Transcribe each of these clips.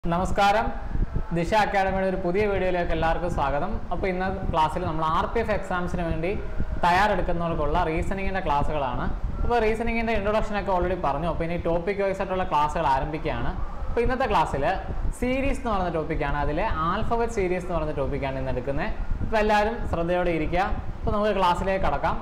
നമസ്കാരം ദിശ അക്കാഡമിയുടെ ഒരു പുതിയ വീഡിയോയിലേക്ക് എല്ലാവർക്കും സ്വാഗതം അപ്പോൾ ഇന്ന് ക്ലാസ്സിൽ നമ്മൾ ആർ പി എഫ് എക്സാംസിന് വേണ്ടി തയ്യാറെടുക്കുന്നവർക്കുള്ള റീസണിങ്ങിൻ്റെ ക്ലാസ്സുകളാണ് അപ്പോൾ റീസണിങ്ങിൻ്റെ ഇൻട്രൊഡക്ഷൻ ഒക്കെ ഓൾറെഡി പറഞ്ഞു അപ്പോൾ ഇനി ടോപ്പിക് വൈസ് ആയിട്ടുള്ള ക്ലാസ്സുകൾ ആരംഭിക്കുകയാണ് അപ്പോൾ ഇന്നത്തെ ക്ലാസ്സിൽ സീരീസ് എന്ന് പറയുന്ന ടോപ്പിക്കാണ് അതിലെ ആൽഫബറ്റ് സീരീസ് എന്ന് പറയുന്ന ടോപ്പിക്കാണ് ഇന്ന് എടുക്കുന്നത് അപ്പോൾ എല്ലാവരും ശ്രദ്ധയോടെ ഇരിക്കുക അപ്പോൾ നമുക്ക് ക്ലാസ്സിലേക്ക് കടക്കാം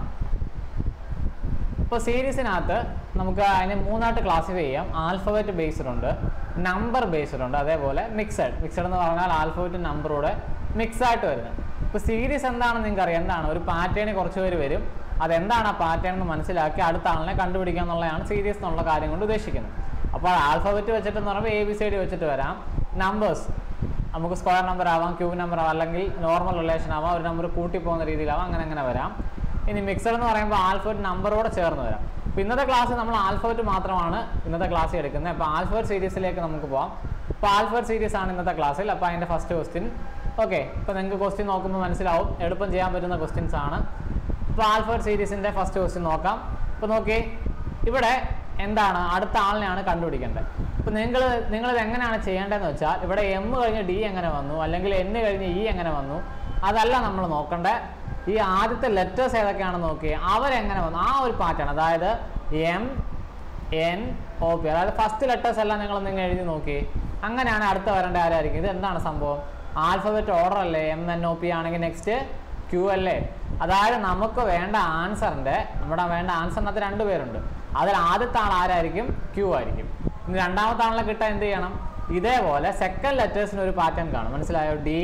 ഇപ്പോൾ സീരീസിനകത്ത് നമുക്ക് അതിനെ മൂന്നായിട്ട് ക്ലാസിഫൈ ചെയ്യാം ആൽഫബറ്റ് ബേസ്ഡ് ഉണ്ട് നമ്പർ ബേസ്ഡ് ഉണ്ട് അതേപോലെ മിക്സഡ് മിക്സഡ് എന്ന് പറഞ്ഞാൽ ആൽഫബറ്റ് നമ്പറൂടെ മിക്സ് ആയിട്ട് വരുന്നത് ഇപ്പോൾ സീരീസ് എന്താണെന്ന് നിങ്ങൾക്ക് അറിയാം എന്താണ് ഒരു പാറ്റേൺ കുറച്ച് പേര് വരും അതെന്താണ് ആ പാറ്റേൺ എന്ന് മനസ്സിലാക്കി അടുത്ത ആളിനെ കണ്ടുപിടിക്കുക എന്നുള്ളതാണ് സീരീസ് എന്നുള്ള കാര്യം കൊണ്ട് ഉദ്ദേശിക്കുന്നത് അപ്പോൾ ആൽഫബറ്റ് വെച്ചിട്ട് എന്ന് പറയുമ്പോൾ എ ബി സി ഡി വെച്ചിട്ട് വരാം നമ്പേഴ്സ് നമുക്ക് സ്ക്വയർ നമ്പർ ആവാം ക്യൂബ് നമ്പർ ആവാം അല്ലെങ്കിൽ നോർമൽ റിലേഷൻ ആവാം ഒരു നമ്പർ കൂട്ടി പോകുന്ന രീതിയിലാവാം അങ്ങനെ അങ്ങനെ വരാം ഇനി മിക്സഡ് എന്ന് പറയുമ്പോൾ ആൽഫബറ്റ് നമ്പറോടെ ചേർന്ന് വരാം അപ്പോൾ ഇന്നത്തെ ക്ലാസ് നമ്മൾ ആൽഫബറ്റ് മാത്രമാണ് ഇന്നത്തെ ക്ലാസ് എടുക്കുന്നത് അപ്പോൾ ആൽഫബറ്റ് സീരീസിലേക്ക് നമുക്ക് പോകാം അപ്പോൾ ആൽഫബറ്റ് സീരീസ് ആണ് ഇന്നത്തെ ക്ലാസ്സിൽ അപ്പോൾ അതിൻ്റെ ഫസ്റ്റ് ക്വസ്റ്റ്യൻ ഓക്കെ ഇപ്പോൾ നിങ്ങൾക്ക് ക്വസ്റ്റ്യൻ നോക്കുമ്പോൾ മനസ്സിലാവും എളുപ്പം ചെയ്യാൻ പറ്റുന്ന ക്വസ്റ്റ്യൻസ് ആണ് ഇപ്പോൾ ആൽഫബറ്റ് സീരീസിൻ്റെ ഫസ്റ്റ് ക്വസ്റ്റ്യൻ നോക്കാം ഇപ്പോൾ നോക്കി ഇവിടെ എന്താണ് അടുത്ത ആളിനെയാണ് കണ്ടുപിടിക്കേണ്ടത് ഇപ്പോൾ നിങ്ങൾ നിങ്ങളിത് എങ്ങനെയാണ് ചെയ്യേണ്ടതെന്ന് വെച്ചാൽ ഇവിടെ എം കഴിഞ്ഞ് ഡി എങ്ങനെ വന്നു അല്ലെങ്കിൽ എൻ കഴിഞ്ഞ് ഇ എങ്ങനെ വന്നു അതല്ല നമ്മൾ നോക്കേണ്ടത് ഈ ആദ്യത്തെ ലെറ്റേഴ്സ് ഏതൊക്കെയാണെന്ന് നോക്കി അവരെങ്ങനെ വന്നു ആ ഒരു പാറ്റാണ് അതായത് എം എൻ ഒ പി അതായത് ഫസ്റ്റ് ലെറ്റേഴ്സ് എല്ലാം നിങ്ങൾ നിങ്ങൾ എഴുതി നോക്കി അങ്ങനെയാണ് അടുത്ത വരേണ്ട ആരായിരിക്കും ഇത് എന്താണ് സംഭവം ആൽഫബറ്റ് ഓർഡർ അല്ലേ എം എൻ ഒ പി ആണെങ്കിൽ നെക്സ്റ്റ് ക്യൂ അല്ലേ അതായത് നമുക്ക് വേണ്ട ആൻസറിൻ്റെ നമ്മുടെ വേണ്ട ആൻസറിനകത്ത് രണ്ട് പേരുണ്ട് അതിൽ ആദ്യത്തെ ആൾ ആരായിരിക്കും ക്യൂ ആയിരിക്കും ഇനി രണ്ടാമത്തെ ആളിനെ കിട്ടാൻ എന്ത് ചെയ്യണം ഇതേപോലെ സെക്കൻഡ് ലെറ്റേഴ്സിന് ഒരു പാറ്റേൺ കാണും മനസ്സിലായോ ഡി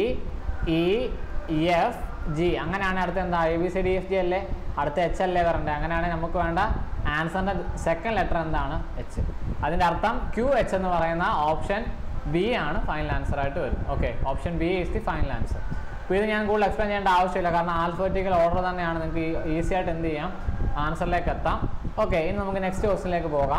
ഇ എഫ് ജി അങ്ങനെയാണ് അടുത്ത എന്താ A B C D F G അല്ലേ അടുത്ത എച്ച് അല്ലേ വരണ്ടേ അങ്ങനെയാണെങ്കിൽ നമുക്ക് വേണ്ട ആൻസറിൻ്റെ സെക്കൻഡ് ലെറ്റർ എന്താണ് എച്ച് അതിൻ്റെ അർത്ഥം ക്യു എച്ച് എന്ന് പറയുന്ന ഓപ്ഷൻ ബി ആണ് ഫൈനൽ ആൻസർ ആയിട്ട് വരും okay option B is the final answer അപ്പോൾ ഇത് ഞാൻ കൂടുതൽ എക്സ്പ്ലെയിൻ ചെയ്യേണ്ട ആവശ്യമില്ല കാരണം ആൽഫബറ്റിക്കൽ ഓർഡർ തന്നെയാണ് നിങ്ങൾക്ക് ഈസി ആയിട്ട് എന്ത് ചെയ്യാം ആൻസറിലേക്ക് എത്താം ഓക്കെ ഇനി നമുക്ക് നെക്സ്റ്റ് ക്വസ്റ്റിനിലേക്ക് പോകാം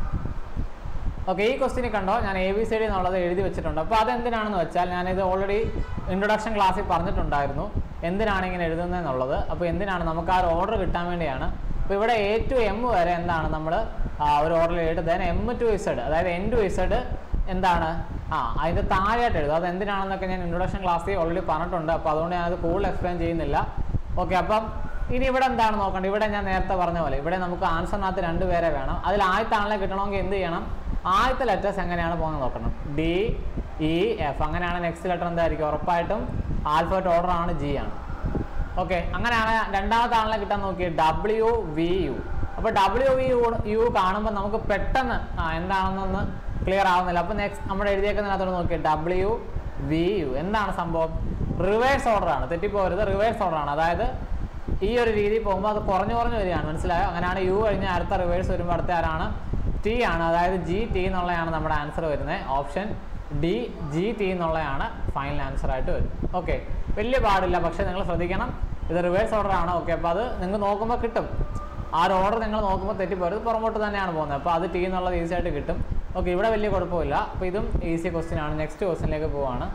ഓക്കെ ഈ ക്വസ്റ്റിന് കണ്ടോ ഞാൻ എ ബി സി ഡി എന്നുള്ളത് എഴുതി വെച്ചിട്ടുണ്ട് അപ്പോൾ അതെന്തിനാണെന്ന് വെച്ചാൽ ഞാനിത് ഓൾറെഡി ഇൻട്രൊഡക്ഷൻ ക്ലാസ്സിൽ പറഞ്ഞിട്ടുണ്ടായിരുന്നു എന്തിനാണ് ഇങ്ങനെ എഴുതുന്നത് എന്നുള്ളത് അപ്പോൾ എന്തിനാണ് നമുക്ക് ആ ഒരു ഓർഡർ കിട്ടാൻ വേണ്ടിയാണ് അപ്പോൾ ഇവിടെ എ ടു എം വരെ എന്താണ് നമ്മൾ ഒരു ഓർഡറിൽ എഴുതുന്നത് ദെൻ എം ടു ഇസഡ് അതായത് എൻ ടു ഇസഡ് എന്താണ് ആ അതിൻ്റെ താഴെയായിട്ട് എഴുതും അത് എന്തിനാണെന്നൊക്കെ ഞാൻ ഇൻട്രൊഡക്ഷൻ ക്ലാസ്സിൽ ഓൾറെഡി പറഞ്ഞിട്ടുണ്ട് അപ്പോൾ അതുകൊണ്ട് ഞാനത് കൂടുതൽ എക്സ്പ്ലെയിൻ ചെയ്യുന്നില്ല ഓക്കെ അപ്പം ഇനി ഇവിടെ എന്താണ് നോക്കേണ്ടത് ഇവിടെ ഞാൻ നേരത്തെ പറഞ്ഞ പോലെ ഇവിടെ നമുക്ക് ആൻസറിനകത്ത് രണ്ട് പേരെ വേണം അതിൽ ആദ്യത്തെ ആളിനെ കിട്ടണമെങ്കിൽ എന്ത് ചെയ്യണം ആദ്യത്തെ ലെറ്റേഴ്സ് എങ്ങനെയാണ് പോകുന്നത് നോക്കണം ഡി ഇ എഫ് അങ്ങനെയാണ് നെക്സ്റ്റ് ലെറ്റർ എന്തായിരിക്കും ഉറപ്പായിട്ടും ആൽഫബറ്റ് ഓർഡർ ആണ് ജി ആണ് ഓക്കെ അങ്ങനെയാണ് രണ്ടാമത്തെ ആളിനെ കിട്ടാൻ നോക്കി ഡബ്ല്യു വി യു അപ്പോൾ ഡബ്ല്യു വി യു യു കാണുമ്പോൾ നമുക്ക് പെട്ടെന്ന് ആ എന്താണെന്നൊന്ന് ക്ലിയർ ആവുന്നില്ല അപ്പോൾ നെക്സ്റ്റ് നമ്മുടെ എഴുതിയേക്കുന്നതിനകത്തോട് നോക്കി ഡബ്ല്യു വി യു എന്താണ് സംഭവം റിവേഴ്സ് ഓർഡർ ആണ് തെറ്റിപ്പോകരുത് റിവേഴ്സ് ഓർഡർ ആണ് അതായത് ഈ ഒരു രീതിയിൽ പോകുമ്പോൾ അത് കുറഞ്ഞു കുറഞ്ഞു വരികയാണ് മനസ്സിലായോ അങ്ങനെയാണ് യു കഴിഞ്ഞ് അടുത്ത റിവേഴ്സ് വരുമ്പോൾ അടുത്ത ആരാണ് ടി ആണ് അതായത് ജി ടി എന്നുള്ളതാണ് നമ്മുടെ ആൻസർ വരുന്നത് ഓപ്ഷൻ ഡി ജി ടി എന്നുള്ളതാണ് ഫൈനൽ ആൻസർ ആയിട്ട് വരും ഓക്കെ വലിയ പാടില്ല പക്ഷേ നിങ്ങൾ ശ്രദ്ധിക്കണം ഇത് റിവേഴ്സ് ഓർഡർ ആണ് ഓക്കെ അപ്പോൾ അത് നിങ്ങൾ നോക്കുമ്പോൾ കിട്ടും ആ ഒരു ഓർഡർ നിങ്ങൾ നോക്കുമ്പോൾ തെറ്റിപ്പോയത് പുറമോട്ട് തന്നെയാണ് പോകുന്നത് അപ്പോൾ അത് ടി എന്നുള്ളത് ഈസി ആയിട്ട് കിട്ടും ഓക്കെ ഇവിടെ വലിയ കുഴപ്പമില്ല അപ്പോൾ ഇതും ഈസി ക്വസ്റ്റ്യൻ ആണ് നെക്സ്റ്റ് ക്വസ്റ്റ്യനിലേക്ക് പോവാണ്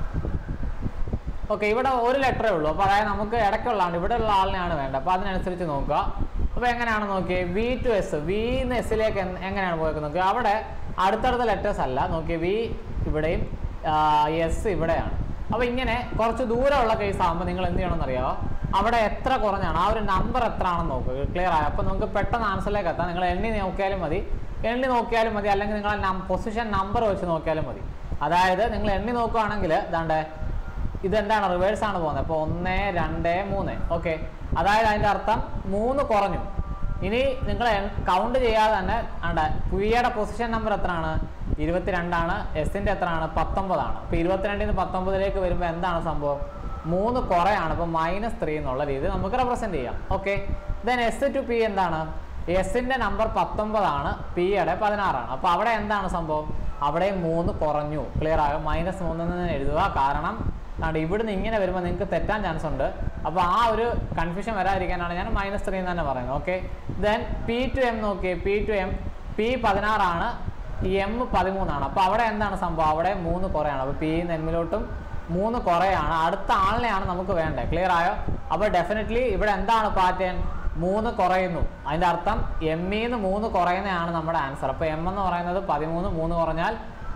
ഓക്കെ ഇവിടെ ഒരു ലെറ്ററേ ഉള്ളൂ അപ്പോൾ അതായത് നമുക്ക് ഇടയ്ക്കുള്ളതാണ് ഇവിടെ ഉള്ള ആളിനെയാണ് വേണ്ടത് അപ്പോൾ അതിനനുസരിച്ച് നോക്കുക അപ്പോൾ എങ്ങനെയാണ് നോക്കിയേ വി ടു എസ് വി എന്ന് എസ്സിലേക്ക് എങ്ങനെയാണ് പോയത് നോക്കുക അവിടെ അടുത്തടുത്ത ലെറ്റേഴ്സ് അല്ല നോക്കിയേ വി ഇവിടെയും എസ് ഇവിടെയാണ് അപ്പോൾ ഇങ്ങനെ കുറച്ച് ദൂരമുള്ള കേസ് ആകുമ്പോൾ നിങ്ങൾ എന്ത് ചെയ്യണമെന്ന് അറിയാമോ അവിടെ എത്ര കുറഞ്ഞാണ് ആ ഒരു നമ്പർ എത്ര ആണെന്ന് നോക്കുക ക്ലിയർ ആയി അപ്പോൾ നമുക്ക് പെട്ടെന്ന് ആൻസറിലേക്ക് എത്താം നിങ്ങൾ എണ്ണി നോക്കിയാലും മതി എണ്ണി നോക്കിയാലും മതി അല്ലെങ്കിൽ നിങ്ങൾ പൊസിഷൻ നമ്പർ വെച്ച് നോക്കിയാലും മതി അതായത് നിങ്ങൾ എണ്ണി നോക്കുകയാണെങ്കിൽ ഇതാണ്ട് ഇതെന്താണ് റിവേഴ്സ് ആണ് പോകുന്നത് അപ്പോൾ ഒന്ന് രണ്ട് മൂന്ന് ഓക്കെ അതായത് അതിൻ്റെ അർത്ഥം മൂന്ന് കുറഞ്ഞു ഇനി നിങ്ങൾ കൗണ്ട് ചെയ്യാതെ തന്നെ ആണ്ട പുയ്യയുടെ പൊസിഷൻ നമ്പർ എത്രയാണ് ഇരുപത്തിരണ്ടാണ് എസിൻ്റെ എത്രയാണ് പത്തൊമ്പതാണ് അപ്പോൾ ഇരുപത്തിരണ്ടിൽ നിന്ന് പത്തൊമ്പതിലേക്ക് വരുമ്പോൾ എന്താണ് സംഭവം മൂന്ന് കുറയാണ് അപ്പോൾ മൈനസ് ത്രീ എന്നുള്ള രീതി നമുക്ക് റെപ്രസെൻറ്റ് ചെയ്യാം okay then S to P എന്താണ് എസിൻ്റെ നമ്പർ പത്തൊമ്പതാണ് പിയുടെ പതിനാറാണ് അപ്പോൾ അവിടെ എന്താണ് സംഭവം അവിടെ മൂന്ന് കുറഞ്ഞു ക്ലിയർ ആകും മൈനസ് മൂന്നിൽ നിന്ന് എഴുതുക കാരണം അതുകൊണ്ട് ഇവിടുന്ന് ഇങ്ങനെ വരുമ്പോൾ നിങ്ങൾക്ക് തെറ്റാൻ ചാൻസ് ഉണ്ട് അപ്പോൾ ആ ഒരു കൺഫ്യൂഷൻ വരാതിരിക്കാനാണ് ഞാൻ മൈനസ് ത്രീ എന്ന് തന്നെ പറയുന്നത് okay then P to M നോക്കിയേ പി ടു എം പി പതിനാറാണ് എം പതിമൂന്നാണ് അപ്പോൾ അവിടെ എന്താണ് സംഭവം അവിടെ മൂന്ന് കുറയാണ് അപ്പോൾ പി എമ്മിലോട്ടും മൂന്ന് കുറയാണ് അടുത്ത ആളിനെയാണ് നമുക്ക് വേണ്ടത് ക്ലിയർ ആയോ അപ്പോൾ ഡെഫിനറ്റ്ലി ഇവിടെ എന്താണ് പാറ്റേൺ മൂന്ന് കുറയുന്നു അതിൻ്റെ അർത്ഥം എമ്മിന്ന് മൂന്ന് കുറയുന്നതാണ് നമ്മുടെ ആൻസർ അപ്പോൾ എം എന്ന് പറയുന്നത് പതിമൂന്ന് മൂന്ന് കുറഞ്ഞാൽ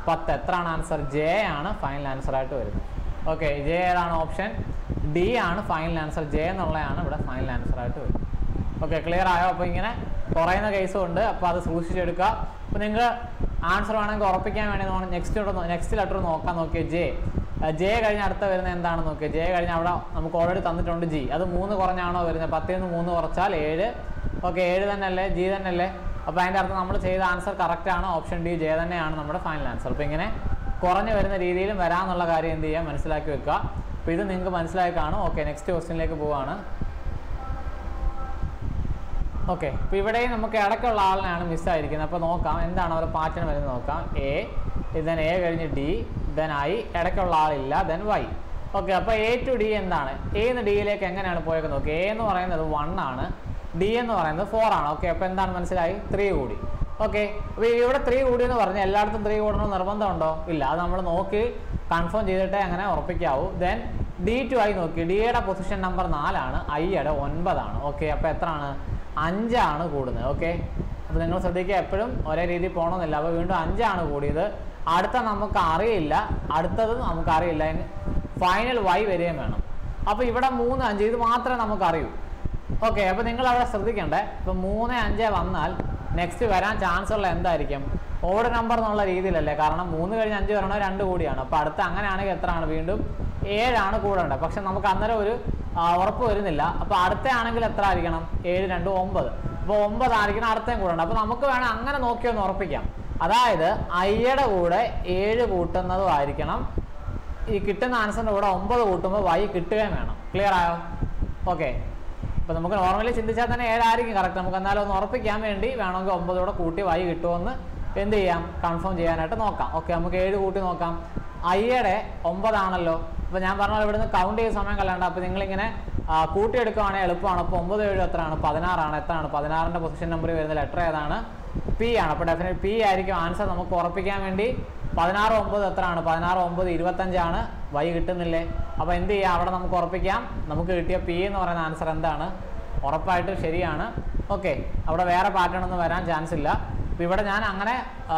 പത്ത് എത്രയാണ് ആൻസർ ജെ ആണ് ഫൈനൽ ആൻസർ ആയിട്ട് വരുന്നത് ഓക്കെ ജെ ഏതാണ് ഓപ്ഷൻ ഡി ആണ് ഫൈനൽ ആൻസർ ജെ എന്നുള്ളതാണ് ഇവിടെ ഫൈനൽ ആൻസർ ആയിട്ട് വരുന്നത് ഓക്കെ ക്ലിയർ ആയോ അപ്പോൾ ഇങ്ങനെ കുറയുന്ന കേസും ഉണ്ട് അപ്പോൾ അത് സൂക്ഷിച്ചെടുക്കുക അപ്പോൾ നിങ്ങൾ ആൻസർ വേണമെങ്കിൽ ഉറപ്പിക്കാൻ വേണ്ടി നെക്സ്റ്റ് നെക്സ്റ്റ് ലെറ്റർ നോക്കാൻ നോക്കിയ ജെ ജെ കഴിഞ്ഞ് അടുത്ത വരുന്ന എന്താണെന്ന് നോക്കിയ ജെ കഴിഞ്ഞ് അവിടെ നമുക്ക് ഓൾറെഡി തന്നിട്ടുണ്ട് ജി അത് മൂന്ന് കുറഞ്ഞാണോ വരുന്നത് പത്തിൽ നിന്ന് മൂന്ന് കുറച്ചാൽ ഏഴ് ഓക്കെ ഏഴ് തന്നെ അല്ലേ ജി തന്നെ അല്ലേ അപ്പോൾ അതിൻ്റെ അർത്ഥം നമ്മൾ ചെയ്ത ആൻസർ കറക്റ്റ് ആണ് ഓപ്ഷൻ ഡി ജെ തന്നെയാണ് നമ്മുടെ ഫൈനൽ ആൻസർ അപ്പോൾ ഇങ്ങനെ കുറഞ്ഞു വരുന്ന രീതിയിലും വരാമെന്നുള്ള കാര്യം എന്ത് ചെയ്യുക മനസ്സിലാക്കി വെക്കുക അപ്പോൾ ഇത് നിങ്ങൾക്ക് മനസ്സിലായി കാണും ഓക്കെ നെക്സ്റ്റ് ക്വസ്റ്റ്യനിലേക്ക് പോവാണ് ഓക്കെ അപ്പോൾ ഇവിടെയും നമുക്ക് ഇടയ്ക്കുള്ള ആളിനാണ് മിസ്സായിരിക്കുന്നത് അപ്പോൾ നോക്കാം എന്താണ് അവരുടെ പാറ്റേൺ വരുന്നത് നോക്കാം എ ദെൻ എ കഴിഞ്ഞ് ഡി ദെൻ ഐ ഇടയ്ക്കുള്ള ആളില്ല ദെൻ വൈ ഓക്കെ അപ്പോൾ എ ടു ഡി എന്താണ് എ എന്ന് ഡിയിലേക്ക് എങ്ങനെയാണ് പോയത് നോക്കുക എ എന്ന് പറയുന്നത് വൺ ആണ് ഡി എന്ന് പറയുന്നത് ഫോർ ആണ് ഓക്കെ അപ്പോൾ എന്താണ് മനസ്സിലായി ത്രീ കൂടി ഓക്കെ അപ്പോൾ ഇവിടെ ത്രീ കൂടി എന്ന് പറഞ്ഞാൽ എല്ലായിടത്തും ത്രീ കൂടണമെന്ന് നിർബന്ധമുണ്ടോ ഇല്ല അത് നമ്മൾ നോക്കി കൺഫേം ചെയ്തിട്ടേ അങ്ങനെ ഉറപ്പിക്കാവൂ ദെൻ ഡി ടു ഐ നോക്കി ഡിയുടെ പൊസിഷൻ നമ്പർ നാലാണ് ഐയുടെ ഒൻപതാണ് ഓക്കെ അപ്പോൾ എത്രയാണ് അഞ്ചാണ് കൂടുന്നത് ഓക്കെ അപ്പോൾ നിങ്ങൾ ശ്രദ്ധിക്കുക എപ്പോഴും ഒരേ രീതിയിൽ പോകണമെന്നില്ല അപ്പോൾ വീണ്ടും അഞ്ചാണ് കൂടിയത് അടുത്ത നമുക്ക് അറിയില്ല അടുത്തത് നമുക്ക് അറിയില്ല ഫൈനൽ വൈ വരികയും വേണം അപ്പോൾ ഇവിടെ മൂന്ന് അഞ്ച് ഇത് മാത്രമേ നമുക്ക് അറിയൂ ഓക്കെ അപ്പോൾ നിങ്ങൾ അവിടെ ശ്രദ്ധിക്കണ്ടേ ഇപ്പം മൂന്ന് അഞ്ച് വന്നാൽ നെക്സ്റ്റ് വരാൻ ചാൻസ് ഉള്ള എന്തായിരിക്കും ഓഡ് നമ്പർ എന്നുള്ള രീതിയിലല്ലേ കാരണം മൂന്ന് കഴിഞ്ഞ് അഞ്ച് വരണോ രണ്ട് കൂടിയാണ് അപ്പോൾ അടുത്ത അങ്ങനെയാണെങ്കിൽ എത്രയാണ് വീണ്ടും ഏഴാണ് കൂടേണ്ടത് പക്ഷെ നമുക്ക് അന്നേരം ഒരു ആ, ഉറപ്പ് വരുന്നില്ല അപ്പോൾ അടുത്ത ആണെങ്കിൽ എത്ര ആയിരിക്കണം ഏഴ് രണ്ട് ഒമ്പത് അപ്പോൾ ഒമ്പത് ആയിരിക്കണം അടുത്തേം കൂടേണ്ടത് അപ്പോൾ നമുക്ക് വേണം അങ്ങനെ നോക്കി ഒന്ന് ഉറപ്പിക്കാം അതായത് ഐയുടെ കൂടെ ഏഴ് കൂട്ടുന്നതും ആയിരിക്കണം ഈ കിട്ടുന്ന ആൻസറിൻ്റെ കൂടെ ഒമ്പത് കൂട്ടുമ്പോൾ വൈ കിട്ടുകയും വേണം ക്ലിയർ ആയോ ഓക്കെ അപ്പോൾ നമുക്ക് നോർമലി ചിന്തിച്ചാൽ തന്നെ ഏഴായിരിക്കും കറക്റ്റ് നമുക്ക് എന്നാലും ഒന്ന് ഉറപ്പിക്കാൻ വേണ്ടി വേണമെങ്കിൽ ഒമ്പത് കൂടെ കൂട്ടി വൈ കിട്ടുമെന്ന് എന്ത് ചെയ്യാം കൺഫേം ചെയ്യാനായിട്ട് നോക്കാം ഓക്കെ നമുക്ക് ഏഴ് കൂട്ടി നോക്കാം ഐയുടെ ഒമ്പതാണല്ലോ അപ്പോൾ ഞാൻ പറഞ്ഞ പോലെ ഇവിടുന്ന് കൗണ്ട് ചെയ്ത സമയം കളയണ്ട അപ്പോൾ നിങ്ങളിങ്ങനെ ആ, കൂട്ടിയെടുക്കുകയാണെങ്കിൽ എളുപ്പമാണ് അപ്പോൾ ഒമ്പത് ഏഴ് എത്രയാണ് പതിനാറാണ് എത്രയാണ് പതിനാറിൻ്റെ പൊസിഷൻ നമ്പർ വരുന്ന ലെറ്റർ ഏതാണ് പി ആണ് അപ്പോൾ ഡെഫിനറ്റ് പി ആയിരിക്കും ആൻസർ നമുക്ക് ഉറപ്പിക്കാൻ വേണ്ടി പതിനാറ് ഒമ്പത് എത്രയാണ് പതിനാറ് ഒമ്പത് ഇരുപത്തഞ്ചാണ് വൈ കിട്ടുന്നില്ലേ അപ്പോൾ എന്ത് ചെയ്യാം അവിടെ നമുക്ക് ഉറപ്പിക്കാം നമുക്ക് കിട്ടിയ പി എന്ന് പറയുന്ന ആൻസർ എന്താണ് ഉറപ്പായിട്ടും ശരിയാണ് ഓക്കെ അവിടെ വേറെ പാറ്റേൺ ഒന്നും വരാൻ ചാൻസ് ഇല്ല അപ്പോൾ ഇവിടെ ഞാൻ അങ്ങനെ ആ,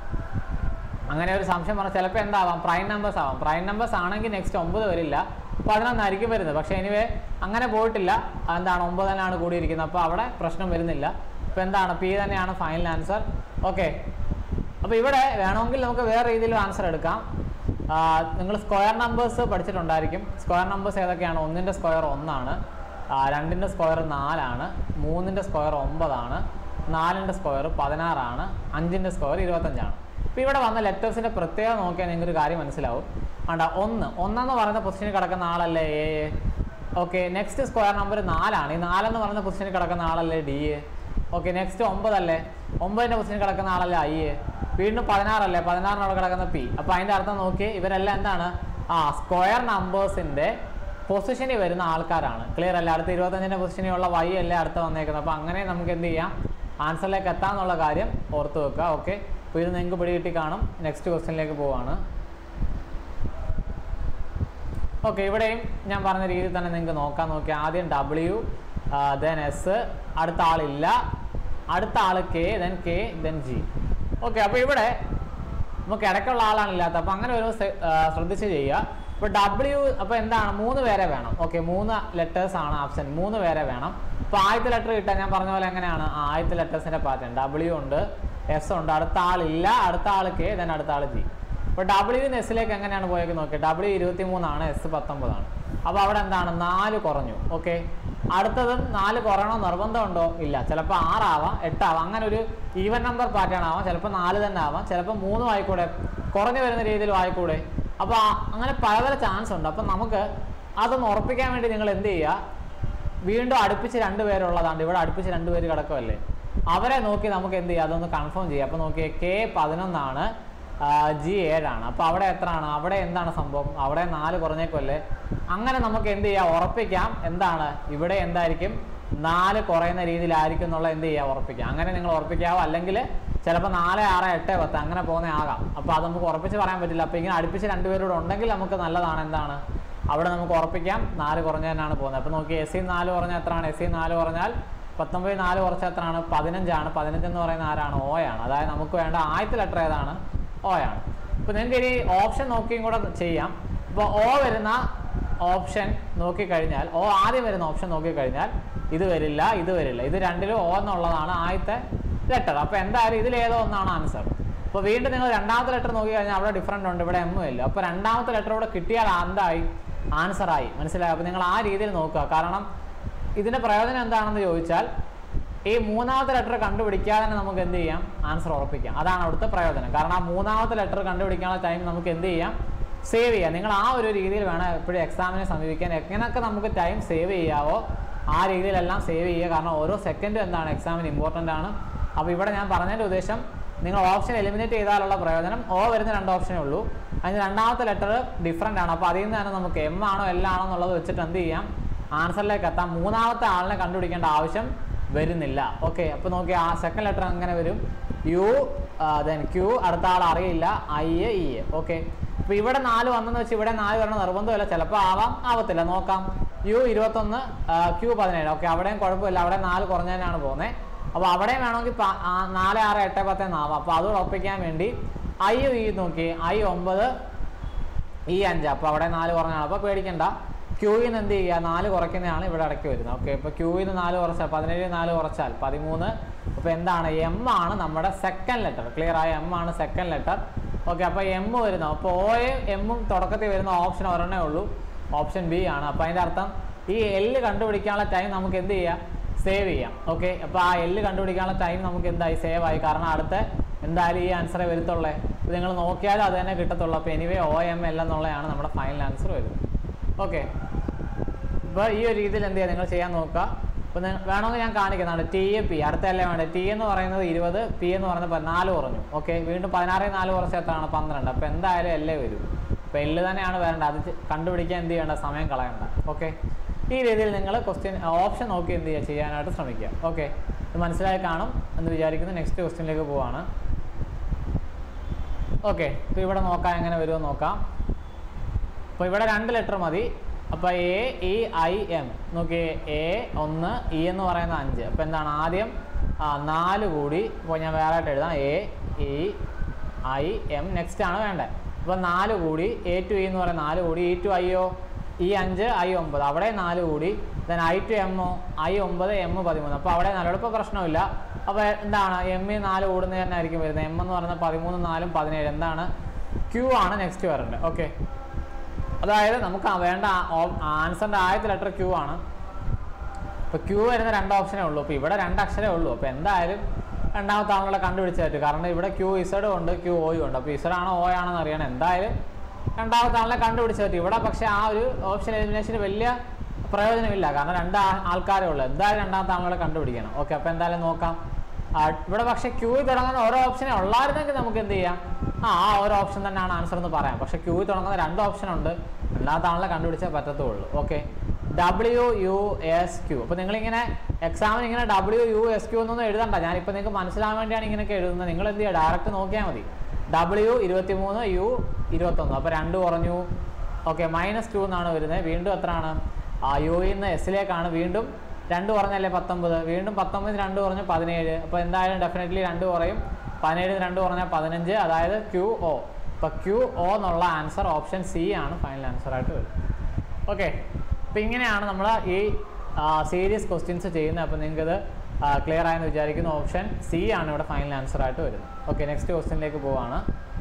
അങ്ങനെ ഒരു സംശയം പറഞ്ഞാൽ ചിലപ്പോൾ എന്താവാം പ്രൈം നമ്പേഴ്സ് ആവാം പ്രൈം നമ്പേഴ്സ് ആണെങ്കിൽ നെക്സ്റ്റ് ഒമ്പത് വരില്ല പതിനൊന്നായിരിക്കും വരുന്നത് പക്ഷേ എനിവേ അങ്ങനെ പോയിട്ടില്ല എന്താണ് ഒമ്പത് തന്നെയാണ് കൂടിയിരിക്കുന്നത് അപ്പോൾ അവിടെ പ്രശ്നം വരുന്നില്ല അപ്പോൾ എന്താണ് പി തന്നെയാണ് ഫൈനൽ ആൻസർ ഓക്കെ അപ്പോൾ ഇവിടെ വേണമെങ്കിൽ നമുക്ക് വേറെ രീതിയിൽ ആൻസർ എടുക്കാം നിങ്ങൾ സ്ക്വയർ നമ്പേഴ്സ് പഠിച്ചിട്ടുണ്ടായിരിക്കും സ്ക്വയർ നമ്പേഴ്സ് ഏതൊക്കെയാണ് ഒന്നിൻ്റെ സ്ക്വയർ ഒന്നാണ് ആ, രണ്ടിൻ്റെ സ്ക്വയർ നാലാണ് മൂന്നിൻ്റെ സ്ക്വയർ ഒമ്പതാണ് നാലിൻ്റെ സ്ക്വയർ പതിനാറാണ് അഞ്ചിൻ്റെ സ്ക്വയർ ഇരുപത്തഞ്ചാണ് അപ്പോൾ ഇവിടെ വന്ന ലെറ്റേഴ്സിൻ്റെ പ്രത്യേകത നോക്കിയാൽ നിങ്ങൾക്ക് ഒരു കാര്യം മനസ്സിലാവും വേണ്ട ഒന്ന് ഒന്നെന്ന് പറയുന്ന പൊസിഷനിൽ കിടക്കുന്ന ആളല്ലേ A okay next square number നാലാണ് ഈ നാലെന്ന് പറയുന്ന പൊസിഷനിൽ കിടക്കുന്ന ആളല്ലേ ഡി എ ഓക്കെ നെക്സ്റ്റ് ഒമ്പതല്ലേ ഒമ്പതിൻ്റെ പൊസിഷനിൽ കിടക്കുന്ന ആളല്ലേ ഐ എ വീണ്ടും പതിനാറല്ലേ പതിനാറിനവിടെ കിടക്കുന്ന പി അപ്പോൾ അതിൻ്റെ അർത്ഥം നോക്കി ഇവരെല്ലാം എന്താണ് ആ സ്ക്വയർ നമ്പേഴ്സിൻ്റെ പൊസിഷനിൽ വരുന്ന ആൾക്കാരാണ് ക്ലിയർ അല്ലേ അടുത്ത ഇരുപത്തഞ്ചിൻ്റെ പൊസിഷനിലുള്ള വൈ അല്ലേ അടുത്ത് വന്നേക്കുന്നത് അപ്പോൾ അങ്ങനെ നമുക്ക് എന്ത് ചെയ്യാം ആൻസറിലേക്ക് എത്താമെന്നുള്ള കാര്യം ഓർത്ത് വെക്കുക ഓക്കെ അപ്പോൾ ഇത് നിങ്ങൾക്ക് പിടി കിട്ടി കാണും നെക്സ്റ്റ് ക്വസ്റ്റ്യനിലേക്ക് പോവാണ് ഓക്കെ ഇവിടെയും ഞാൻ പറഞ്ഞ രീതിയിൽ തന്നെ നിങ്ങൾക്ക് നോക്കാൻ നോക്കി ആദ്യം ഡബ്ല്യു ദെൻ എസ് അടുത്ത ആളില്ല അടുത്ത ആൾ K then K then G okay അപ്പോൾ ഇവിടെ നമുക്ക് ഇടയ്ക്കുള്ള ആളാണ് ഇല്ലാത്ത അപ്പോൾ അങ്ങനെ ഒരു സെ- ആ, ശ്രദ്ധിച്ച് ചെയ്യുക ഇപ്പോൾ ഡബ്ല്യു അപ്പോൾ എന്താണ് മൂന്ന് പേരെ വേണം ഓക്കെ മൂന്ന് ലെറ്റേഴ്സ് ആണ് ആപ്ഷൻ മൂന്ന് പേരെ വേണം ഇപ്പോൾ ആദ്യത്തെ ലെറ്റർ കിട്ടാൻ ഞാൻ പറഞ്ഞ പോലെ എങ്ങനെയാണ് ആ, ആദ്യത്തെ ലെറ്റേഴ്സിൻ്റെ പാറ്റേൺ ഡബ്ല്യു ഉണ്ട് എസ് ഉണ്ട് അടുത്ത ആളില്ല അടുത്ത ആൾ കെ ദെൻ അടുത്ത ആൾ ജി ഇപ്പോൾ ഡബ്ല്യുവിന് എസിലേക്ക് എങ്ങനെയാണ് പോയത് നോക്കി ഡബ്ല്യു ഇരുപത്തി മൂന്നാണ് എസ് പത്തൊമ്പതാണ് അപ്പോൾ അവിടെ എന്താണ് നാല് കുറഞ്ഞു ഓക്കെ അടുത്തതും നാല് കുറയണോ നിർബന്ധമുണ്ടോ ഇല്ല ചിലപ്പോൾ ആറാവാം എട്ടാവാം അങ്ങനെ ഒരു ഈവൻ നമ്പർ പാറ്റേൺ ആവാം ചിലപ്പോൾ നാല് തന്നെ ആവാം ചിലപ്പോൾ മൂന്നും ആയിക്കൂടെ കുറഞ്ഞു വരുന്ന രീതിയിലും ആയിക്കൂടെ അപ്പോൾ അങ്ങനെ പല പല ചാൻസ് ഉണ്ട് അപ്പം നമുക്ക് അതൊന്ന് ഉറപ്പിക്കാൻ വേണ്ടി നിങ്ങൾ എന്ത് ചെയ്യുക വീണ്ടും അടുപ്പിച്ച് രണ്ട് പേരുള്ളതാണ് ഇവിടെ അടുപ്പിച്ച് രണ്ട് പേര് കിടക്കുമല്ലേ അവരെ നോക്കി നമുക്ക് എന്ത് ചെയ്യാം അതൊന്ന് കൺഫേം ചെയ്യാം അപ്പോൾ നോക്കിയേ കെ പതിനൊന്നാണ് ജി ഏഴാണ് അപ്പോൾ അവിടെ എത്രയാണ് അവിടെ എന്താണ് സംഭവം അവിടെ നാല് കുറഞ്ഞേക്കുമല്ലേ അങ്ങനെ നമുക്ക് എന്ത് ചെയ്യാം ഉറപ്പിക്കാം എന്താണ് ഇവിടെ എന്തായിരിക്കും നാല് കുറയുന്ന രീതിയിലായിരിക്കും എന്നുള്ള എന്ത് ചെയ്യുക ഉറപ്പിക്കാം അങ്ങനെ നിങ്ങൾ ഉറപ്പിക്കാവോ അല്ലെങ്കിൽ ചിലപ്പോൾ നാല് ആറ് എട്ട് പത്ത് അങ്ങനെ പോകുന്ന ആകാം അപ്പോൾ അത് നമുക്ക് ഉറപ്പിച്ച് പറയാൻ പറ്റില്ല അപ്പോൾ ഇങ്ങനെ അടുപ്പിച്ച് രണ്ടുപേരോട് ഉണ്ടെങ്കിൽ നമുക്ക് നല്ലതാണ് എന്താണ് അവിടെ നമുക്ക് ഉറപ്പിക്കാം നാല് കുറഞ്ഞ തന്നെയാണ് പോകുന്നത് അപ്പോൾ നോക്കി എസ് സി നാല് കുറഞ്ഞ എത്രയാണ് എസ് സി നാല് കുറഞ്ഞാൽ പത്തൊമ്പത് നാല് കുറച്ച എത്രയാണ് പതിനഞ്ചാണ് പതിനഞ്ച് എന്ന് പറയുന്ന ആരാണ് ഓയാണ് അതായത് നമുക്ക് വേണ്ട ആദ്യത്തെ ലെറ്റർ ഏതാണ് ഓയാണ് ഇപ്പോൾ നിങ്ങൾക്ക് ഇനി ഓപ്ഷൻ നോക്കിയും കൂടെ ചെയ്യാം ഇപ്പോൾ ഓ വരുന്ന ഓപ്ഷൻ നോക്കിക്കഴിഞ്ഞാൽ ഓ ആദ്യം വരുന്ന ഓപ്ഷൻ നോക്കിക്കഴിഞ്ഞാൽ ഇത് വരില്ല ഇത് വരില്ല ഇത് രണ്ടിലും ഓ എന്നുള്ളതാണ് ആദ്യത്തെ ലെറ്റർ അപ്പോൾ എന്തായാലും ഇതിലേതോ ഒന്നാണ് ആൻസർ അപ്പോൾ വീണ്ടും നിങ്ങൾ രണ്ടാമത്തെ ലെറ്റർ നോക്കി കഴിഞ്ഞാൽ അവിടെ ഡിഫറൻറ്റ് ഉണ്ട് ഇവിടെ എമ്മും ഇല്ല അപ്പോൾ രണ്ടാമത്തെ ലെറ്റർ ഇവിടെ കിട്ടിയാൽ എന്തായി ആൻസർ ആയി മനസ്സിലായി അപ്പോൾ നിങ്ങൾ ആ രീതിയിൽ നോക്കുക കാരണം ഇതിന്റെ പ്രയോജനം എന്താണെന്ന് ചോദിച്ചാൽ ഈ മൂന്നാമത്തെ ലെറ്റർ കണ്ടുപിടിക്കാതെ തന്നെ നമുക്ക് എന്ത് ചെയ്യാം ആൻസർ ഉറപ്പിക്കാം അതാണ് അവിടുത്തെ പ്രയോജനം കാരണം ആ മൂന്നാമത്തെ ലെറ്റർ കണ്ടുപിടിക്കാനുള്ള ടൈം നമുക്ക് എന്ത് ചെയ്യാം സേവ് ചെയ്യാം നിങ്ങൾ ആ ഒരു രീതിയിൽ വേണം എപ്പോഴും എക്സാമിനെ സമീപിക്കാൻ എങ്ങനെയൊക്കെ നമുക്ക് ടൈം സേവ് ചെയ്യാവോ ആ രീതിയിലെല്ലാം സേവ് ചെയ്യുക കാരണം ഓരോ സെക്കൻഡും എന്താണ് എക്സാമിന് ഇമ്പോർട്ടൻ്റ് ആണ് അപ്പോൾ ഇവിടെ ഞാൻ പറഞ്ഞതിൻ്റെ ഉദ്ദേശം നിങ്ങൾ ഓപ്ഷൻ എലിമിനേറ്റ് ചെയ്താലുള്ള പ്രയോജനം ഓ വരുന്ന രണ്ട് ഓപ്ഷനേ ഉള്ളൂ അതിന് രണ്ടാമത്തെ ലെറ്റർ ഡിഫറൻ്റ് ആണ് അപ്പോൾ അതിൽ നിന്ന് തന്നെ നമുക്ക് എം ആണോ എൽ ആണോ എന്നുള്ളത് വെച്ചിട്ട് എന്ത് ചെയ്യാം ആൻസറിലേക്ക് എത്താം മൂന്നാമത്തെ ആളിനെ കണ്ടുപിടിക്കേണ്ട ആവശ്യം വരുന്നില്ല ഓക്കെ അപ്പോൾ നോക്കി ആ സെക്കൻഡ് ലെറ്റർ അങ്ങനെ വരും യു ദെൻ ക്യൂ അടുത്ത ആൾ അറിയില്ല ഐ ഇ ഓക്കെ അപ്പോൾ ഇവിടെ നാല് വന്നെന്ന് വെച്ച് ഇവിടെ നാല് വരണം നിർബന്ധമില്ല ചിലപ്പോൾ ആവാം ആവത്തില്ല നോക്കാം യു ഇരുപത്തൊന്ന് ക്യൂ പതിനേഴ് ഓക്കെ അവിടെയും കുഴപ്പമില്ല അവിടെ നാല് കുറഞ്ഞതിനാണ് പോകുന്നത് അപ്പോൾ അവിടെയും വേണമെങ്കിൽ പ- ആ, നാല് ആറ് എട്ട് പത്ത് എന്നാവാം അപ്പോൾ അത് ഉറപ്പിക്കാൻ വേണ്ടി ഐ ഈ നോക്കി ഐ ഒമ്പത് ഈ അഞ്ച് അപ്പോൾ അവിടെ നാല് കുറഞ്ഞാണ് അപ്പോൾ പേടിക്കണ്ട ക്യൂയിൽ നിന്ന് എന്ത് ചെയ്യുക നാല് കുറയ്ക്കുന്നതാണ് ഇവിടെ ഇടയ്ക്ക് വരുന്നത് ഓക്കെ ഇപ്പോൾ ക്യൂയിൽ നിന്ന് നാല് കുറച്ചാൽ പതിനേഴ് നാല് കുറച്ചാൽ പതിമൂന്ന് അപ്പോൾ എന്താണ് എം ആണ് നമ്മുടെ സെക്കൻഡ് ലെറ്റർ ക്ലിയർ ആയ എം ആണ് സെക്കൻഡ് ലെറ്റർ ഓക്കെ അപ്പോൾ എം വരുന്നു അപ്പോൾ ഓയും എമ്മും തുടക്കത്തിൽ വരുന്ന ഓപ്ഷൻ ഒരെണ്ണേ ഉള്ളൂ ഓപ്ഷൻ ബി ആണ് അപ്പോൾ അതിൻ്റെ അർത്ഥം ഈ എല്ല് കണ്ടുപിടിക്കാനുള്ള ടൈം നമുക്ക് എന്ത് ചെയ്യാം സേവ് ചെയ്യാം ഓക്കെ അപ്പോൾ ആ എല്ല് കണ്ടുപിടിക്കാനുള്ള ടൈം നമുക്ക് എന്തായി സേവ് ആയി കാരണം അടുത്ത എന്തായാലും ഈ ആൻസറേ വരുത്തുള്ളേ ഇത് നിങ്ങൾ നോക്കിയാലും അത് തന്നെ കിട്ടത്തുള്ളൂ അപ്പോൾ എനിവേ ഒ എം എൽ എന്നുള്ളതാണ് നമ്മുടെ ഫൈനൽ ആൻസർ വരുന്നത് ഓക്കെ ഇപ്പോൾ ഈ ഒരു രീതിയിൽ എന്ത് ചെയ്യുക നിങ്ങൾ ചെയ്യാൻ നോക്കുക അപ്പോൾ വേണമെങ്കിൽ ഞാൻ കാണിക്കുന്നതാണ് ടി എ പി അടുത്തല്ലേ വേണ്ടത് ടി എന്ന് പറയുന്നത് ഇരുപത് പി എന്ന് പറയുന്നത് നാല് കുറഞ്ഞു ഓക്കെ വീണ്ടും പതിനാറ് നാല് കുറച്ച് എത്രയാണ് പന്ത്രണ്ട് അപ്പോൾ എന്തായാലും എല്ലേ വരും അപ്പോൾ എല്ല് തന്നെയാണ് വേണ്ടത് അത് ചെ- കണ്ടുപിടിക്കാൻ എന്ത് ചെയ്യേണ്ട സമയം കളയണ്ട ഓക്കെ ഈ രീതിയിൽ നിങ്ങൾ ക്വസ്റ്റ്യൻ ഓപ്ഷൻ നോക്കി എന്ത് ചെയ്യുക ചെയ്യാനായിട്ട് ശ്രമിക്കുക ഓക്കെ ഇത് മനസ്സിലായി കാണും എന്ന് വിചാരിക്കുന്നു നെക്സ്റ്റ് ക്വസ്റ്റ്യനിലേക്ക് പോവാണ് ഓക്കെ ഇപ്പോൾ ഇവിടെ നോക്കാം എങ്ങനെ വരുമോ നോക്കാം അപ്പോൾ ഇവിടെ രണ്ട് ലെറ്റർ മതി അപ്പോൾ എ ഇ ഐ എം നോക്കിയേ എ ഒന്ന് ഇ എന്ന് പറയുന്ന അഞ്ച് അപ്പോൾ എന്താണ് ആദ്യം ആ നാല് കൂടി ഇപ്പോൾ ഞാൻ വേറെ ആയിട്ട് എഴുതാം A E I M next ആണ് വേണ്ടത് അപ്പോൾ നാല് കൂടി എ ടു ഇ എന്ന് പറയുന്ന നാല് കൂടി ഇ ടു ഐയോ ഈ അഞ്ച് ഐ ഒമ്പത് അവിടെ നാല് കൂടി ദെൻ ഐ ടു എമ്മോ ഐ ഒമ്പത് എം പതിമൂന്ന് അപ്പോൾ അവിടെ നാല് ഇപ്പോൾ പ്രശ്നമില്ല അപ്പോൾ എന്താണ് എം ഇ നാല് കൂടുന്നത് തന്നെ ആയിരിക്കും വരുന്നത് എം എന്ന് പറയുന്നത് പതിമൂന്ന് നാലും പതിനേഴ് എന്താണ് ക്യൂ ആണ് നെക്സ്റ്റ് വരേണ്ടത് ഓക്കെ അതായത് നമുക്ക് ആ വേണ്ട ആൻസറിന്റെ ആദ്യത്തെ ലെറ്റർ ക്യൂ ആണ് ഇപ്പൊ ക്യൂ വരുന്ന രണ്ട് ഓപ്ഷനേ ഉള്ളൂ അപ്പൊ ഇവിടെ രണ്ട് അക്ഷരമേ ഉള്ളൂ അപ്പൊ എന്തായാലും രണ്ടാമത്തെ ആളുകളെ കണ്ടുപിടിച്ച് പറ്റും കാരണം ഇവിടെ ക്യൂ ഇസഡും ഉണ്ട് ക്യൂ ഓയും ഉണ്ട് അപ്പൊ ഇസഡ് ആണോ ഓ ആണെന്ന് അറിയണം എന്തായാലും രണ്ടാമത്തെ ആളിനെ കണ്ടുപിടിച്ച് പറ്റും ഇവിടെ പക്ഷേ ആ ഒരു ഓപ്ഷൻ എലിമിനേഷന് വലിയ പ്രയോജനമില്ല കാരണം രണ്ട് ആ- ആൾക്കാരേ ഉള്ളൂ എന്തായാലും രണ്ടാമത്തെ ആളുകളെ കണ്ടുപിടിക്കണം ഓക്കെ അപ്പൊ എന്തായാലും നോക്കാം ആ, ഇവിടെ പക്ഷേ ക്യൂ തുടങ്ങുന്ന ഓരോ ഓപ്ഷനെ ഉള്ളായിരുന്നെങ്കിൽ നമുക്ക് എന്ത് ചെയ്യാം ആ ആ ഒരു ഓപ്ഷൻ തന്നെയാണ് ആൻസർ എന്ന് പറയാം പക്ഷേ ക്യൂ തുടങ്ങുന്ന രണ്ട് ഓപ്ഷൻ ഉണ്ട് രണ്ടാമത്തെ ആളെ കണ്ടുപിടിച്ചേ പറ്റത്തുള്ളൂ okay W U S Q അപ്പോൾ നിങ്ങളിങ്ങനെ എക്സാമിന് ഇങ്ങനെ ഡബ്ല്യു യു എസ് ക്യൂ എന്നൊന്നും എഴുതണ്ട ഞാനിപ്പോൾ നിങ്ങൾക്ക് മനസ്സിലാവാൻ വേണ്ടിയാണ് ഇങ്ങനെയൊക്കെ എഴുതുന്നത് നിങ്ങൾ എന്ത് ചെയ്യുക ഡയറക്റ്റ് നോക്കിയാൽ മതി ഡബ്ല്യു ഇരുപത്തി മൂന്ന് യു ഇരുപത്തൊന്ന് അപ്പോൾ രണ്ട് കുറഞ്ഞു ഓക്കെ മൈനസ് ടു എന്നാണ് വരുന്നത് വീണ്ടും എത്രയാണ് ആ യുയിൽ നിന്ന് എസിലേക്കാണ് വീണ്ടും രണ്ട് കുറഞ്ഞല്ലേ പത്തൊമ്പത് വീണ്ടും പത്തൊമ്പത് രണ്ട് കുറഞ്ഞ് പതിനേഴ് അപ്പോൾ എന്തായാലും ഡെഫിനറ്റ്ലി രണ്ട് കുറയും പതിനേഴ് രണ്ട് കുറഞ്ഞാൽ പതിനഞ്ച് അതായത് ക്യു ഒ അപ്പോൾ ക്യു ഒ എന്നുള്ള ആൻസർ ഓപ്ഷൻ സി ആണ് ഫൈനൽ ആൻസർ ആയിട്ട് വരും ഓക്കെ അപ്പോൾ ഇങ്ങനെയാണ് നമ്മൾ ഈ സീരീസ് ക്വസ്റ്റ്യൻസ് ചെയ്യുന്നത് അപ്പോൾ നിങ്ങൾക്കത് ക്ലിയർ ആയെന്ന് വിചാരിക്കുന്ന ഓപ്ഷൻ സി ആണ് ഇവിടെ ഫൈനൽ ആൻസർ ആയിട്ട് വരുന്നത് ഓക്കെ നെക്സ്റ്റ് ക്വസ്റ്റ്യനിലേക്ക് പോവാണ്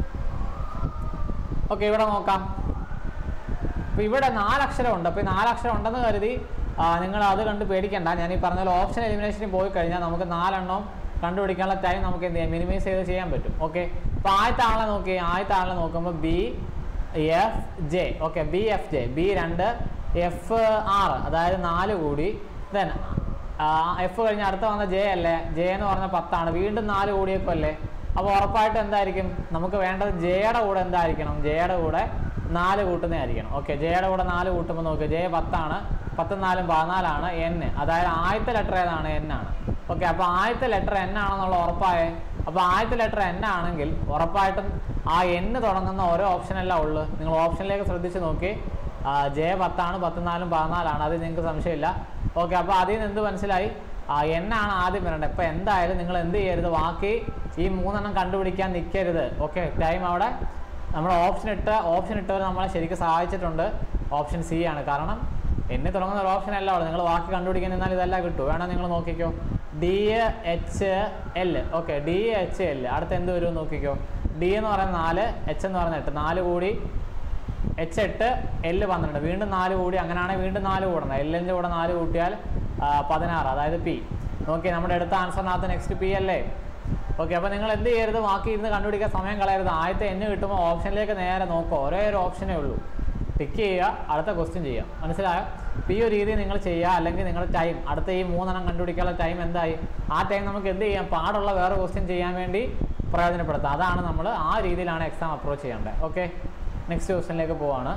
ഓക്കെ ഇവിടെ നോക്കാം അപ്പോൾ ഇവിടെ നാലക്ഷരം ഉണ്ട് അപ്പോൾ ഈ നാലക്ഷരം ഉണ്ടെന്ന് കരുതി നിങ്ങൾ അത് കണ്ട് പേടിക്കണ്ട ഞാൻ ഈ പറഞ്ഞ പോലെ ഓപ്ഷൻ എലിമിനേഷനിൽ പോയി കഴിഞ്ഞാൽ നമുക്ക് നാലെണ്ണം കണ്ടുപിടിക്കാനുള്ള ടൈം നമുക്ക് എന്ത് ചെയ്യാം മിനിമൈസ് ചെയ്ത് ചെയ്യാൻ പറ്റും ഓക്കെ അപ്പോൾ ആദ്യത്തെ ആളെ നോക്കി ആദ്യത്തെ ആളെ നോക്കുമ്പോൾ B F J okay B F J B രണ്ട് എഫ് ആറ് അതായത് നാല് കൂടി ദെൻ എഫ് കഴിഞ്ഞ് അടുത്ത വന്ന ജെ അല്ലേ ജെ എന്ന് പറഞ്ഞ പത്താണ് വീണ്ടും നാല് കൂടിയപ്പോൾ അല്ലേ അപ്പോൾ ഉറപ്പായിട്ടും എന്തായിരിക്കും നമുക്ക് വേണ്ടത് ജെയുടെ കൂടെ എന്തായിരിക്കണം ജെയുടെ കൂടെ നാല് കൂട്ടുന്നതായിരിക്കണം ഓക്കെ ജെയുടെ കൂടെ നാല് കൂട്ടുമ്പോൾ നോക്കുക ജെ പത്താണ് പത്തും നാലും പതിനാലാണ് എൻ അതായത് ആദ്യത്തെ ലെറ്റർ ഏതാണ് എൻ ആണ് ഓക്കെ അപ്പോൾ ആദ്യത്തെ ലെറ്റർ എൻ ആണെന്നുള്ള ഉറപ്പായേ അപ്പോൾ ആദ്യത്തെ ലെറ്റർ എൻ ആണെങ്കിൽ ഉറപ്പായിട്ടും ആ എൻ തുടങ്ങുന്ന ഓരോ ഓപ്ഷനല്ല ഉള്ളു നിങ്ങൾ ഓപ്ഷനിലേക്ക് ശ്രദ്ധിച്ച് നോക്കി ജെ പത്താണ് പത്തും നാലും പതിനാലാണ് അത് നിങ്ങൾക്ക് സംശയമില്ല ഓക്കെ അപ്പോൾ അതിൽ നിന്ന് എന്ത് മനസ്സിലായി ആ എന്നാണ് ആദ്യം വരേണ്ടത് ഇപ്പം എന്തായാലും നിങ്ങൾ എന്ത് ചെയ്യരുത് ബാക്കി ഈ മൂന്നെണ്ണം കണ്ടുപിടിക്കാൻ നിൽക്കരുത് ഓക്കെ ടൈം അവിടെ നമ്മൾ ഓപ്ഷൻ ഇട്ട ഓപ്ഷൻ ഇട്ടവർ നമ്മളെ ശരിക്കും സഹായിച്ചിട്ടുണ്ട് ഓപ്ഷൻ സി ആണ് കാരണം എന്നെ തുടങ്ങുന്ന ഒരു ഓപ്ഷൻ അല്ല ഉള്ളത് നിങ്ങൾ ബാക്കി കണ്ടുപിടിക്കാൻ നിന്നാൽ ഇതെല്ലാം കിട്ടും വേണം നിങ്ങൾ നോക്കിക്കോ D H L okay D H L അടുത്ത് എന്ത് വരും എന്ന് നോക്കിക്കോ ഡി എന്ന് പറയുന്നത് നാല് എച്ച് എന്ന് പറയുന്നത് എട്ട് നാല് കൂടി എച്ച് എട്ട് എല് പന്ത്രണ്ട് വീണ്ടും നാല് കൂടി അങ്ങനെയാണെങ്കിൽ വീണ്ടും നാല് കൂടണം എല്ലിൻ്റെ കൂടെ നാല് കൂട്ടിയാൽ ആ, പതിനാറ് അതായത് പി നോക്കി നമ്മുടെ അടുത്ത ആൻസറിനകത്ത് നെക്സ്റ്റ് പി അല്ലേ ഓക്കെ അപ്പോൾ നിങ്ങൾ എന്ത് ചെയ്യരുത് ബാക്കി ഇരുന്ന് കണ്ടുപിടിക്കാൻ സമയം കളയരുത് ആദ്യത്തെ എന്ന് കിട്ടുമ്പോൾ ഓപ്ഷനിലേക്ക് നേരെ നോക്കുക ഒരേ ഒരു ഓപ്ഷനേ ഉള്ളൂ ടിക്ക് ചെയ്യുക അടുത്ത ക്വസ്റ്റ്യൻ ചെയ്യുക മനസ്സിലായോ അപ്പോൾ ഈ ഒരു രീതി നിങ്ങൾ ചെയ്യുക അല്ലെങ്കിൽ നിങ്ങളുടെ ടൈം അടുത്ത ഈ മൂന്നെണ്ണം കണ്ടുപിടിക്കാനുള്ള ടൈം എന്തായി ആ ടൈം നമുക്ക് എന്ത് ചെയ്യാം പാടുള്ള വേറെ ക്വസ്റ്റ്യൻ ചെയ്യാൻ വേണ്ടി പ്രയോജനപ്പെടുത്താം അതാണ് നമ്മൾ ആ രീതിയിലാണ് എക്സാം അപ്രോച്ച് ചെയ്യേണ്ടത് ഓക്കെ നെക്സ്റ്റ് ക്വസ്റ്റ്യനിലേക്ക് പോവാണ്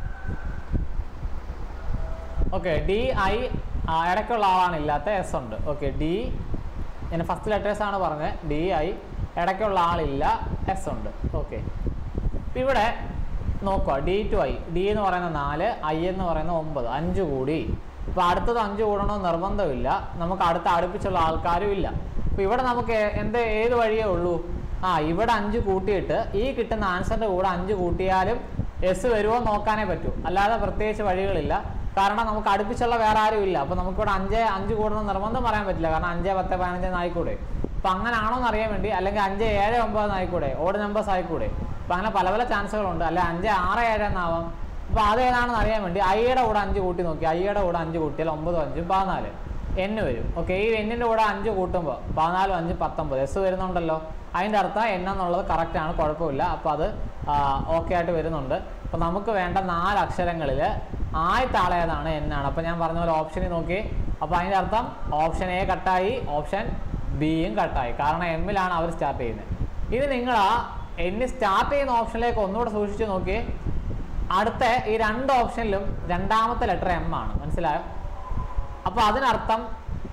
ഓക്കെ ഡി ഐ ഇടയ്ക്കുള്ള ആളാണ് ഇല്ലാത്ത എസ് ഉണ്ട് ഓക്കെ ഡി ഞാൻ ഫസ്റ്റ് ലെറ്റേഴ്സ് ആണ് പറഞ്ഞത് ഡി ഐ ഇടയ്ക്കുള്ള ആളില്ല എസ് ഉണ്ട് ഓക്കെ ഇവിടെ നോക്കുക ഡി ടു ഐ ഡി എന്ന് പറയുന്ന നാല് ഐ എന്ന് പറയുന്ന ഒമ്പത് അഞ്ച് കൂടി ഇപ്പോൾ അടുത്തത് അഞ്ച് കൂടണമെന്ന് നിർബന്ധമില്ല നമുക്ക് അടുത്ത അടുപ്പിച്ചുള്ള ആൾക്കാരും ഇല്ല അപ്പോൾ ഇവിടെ നമുക്ക് എ- എന്ത് ഏത് വഴിയേ ഉള്ളൂ ആ ഇവിടെ അഞ്ച് കൂട്ടിയിട്ട് ഈ കിട്ടുന്ന ആൻസറിൻ്റെ കൂടെ അഞ്ച് കൂട്ടിയാലും എസ് വരുമോ എന്ന് നോക്കാനേ പറ്റൂ അല്ലാതെ പ്രത്യേകിച്ച് വഴികളില്ല കാരണം നമുക്ക് അടുപ്പിച്ചുള്ള വേറെ ആരും ഇല്ല അപ്പോൾ നമുക്കിവിടെ അഞ്ച് അഞ്ച് കൂടണം നിർബന്ധം പറയാൻ പറ്റില്ല കാരണം അഞ്ച് പത്ത് പതിനഞ്ച് എന്നായിക്കൂടെ അപ്പം അങ്ങനെ ആണോ എന്ന് അറിയാൻ വേണ്ടി അല്ലെങ്കിൽ അഞ്ച് ഏഴ് ഒമ്പത് എന്നായിക്കൂടെ ഓഡ് നമ്പേഴ്സ് ആയിക്കൂടെ അപ്പം അങ്ങനെ പല പല ചാൻസുകളുണ്ട് അല്ലെ അഞ്ച് ആറ് ഏഴ് എന്നാവാം അപ്പോൾ അത് ഏതാണെന്ന് അറിയാൻ വേണ്ടി ഐയുടെ കൂടെ അഞ്ച് കൂട്ടി നോക്കി ഐയുടെ കൂടെ അഞ്ച് കൂട്ടിയാൽ ഒമ്പതും അഞ്ചും പതിനാല് എന്ന് വരും ഓക്കെ ഈ എന്നിൻ്റെ കൂടെ അഞ്ച് കൂട്ടുമ്പോൾ പതിനാലും അഞ്ച് പത്തൊമ്പത് എസ് വരുന്നുണ്ടല്ലോ അതിൻ്റെ അർത്ഥം എൻ എന്നുള്ളത് കറക്റ്റ് ആണ് കുഴപ്പമില്ല അപ്പോൾ അത് ഓക്കെ ആയിട്ട് വരുന്നുണ്ട് അപ്പോൾ നമുക്ക് വേണ്ട നാല് അക്ഷരങ്ങളിൽ ആദ്യത്തെ ആൾ ഏതാണ് എന്നാണ് അപ്പോൾ ഞാൻ പറഞ്ഞ പോലെ ഓപ്ഷനിൽ നോക്കി അപ്പോൾ അതിൻ്റെ അർത്ഥം ഓപ്ഷൻ എ കട്ടായി ഓപ്ഷൻ ബിയും കട്ടായി കാരണം എമ്മിലാണ് അവർ സ്റ്റാർട്ട് ചെയ്യുന്നത് ഇത് നിങ്ങൾ ആ എന്ന് സ്റ്റാർട്ട് ചെയ്യുന്ന ഓപ്ഷനിലേക്ക് ഒന്നുകൂടെ സൂക്ഷിച്ച് നോക്കി അടുത്ത ഈ രണ്ട് ഓപ്ഷനിലും രണ്ടാമത്തെ ലെറ്റർ എം ആണ് മനസ്സിലായോ അപ്പോൾ അതിനർത്ഥം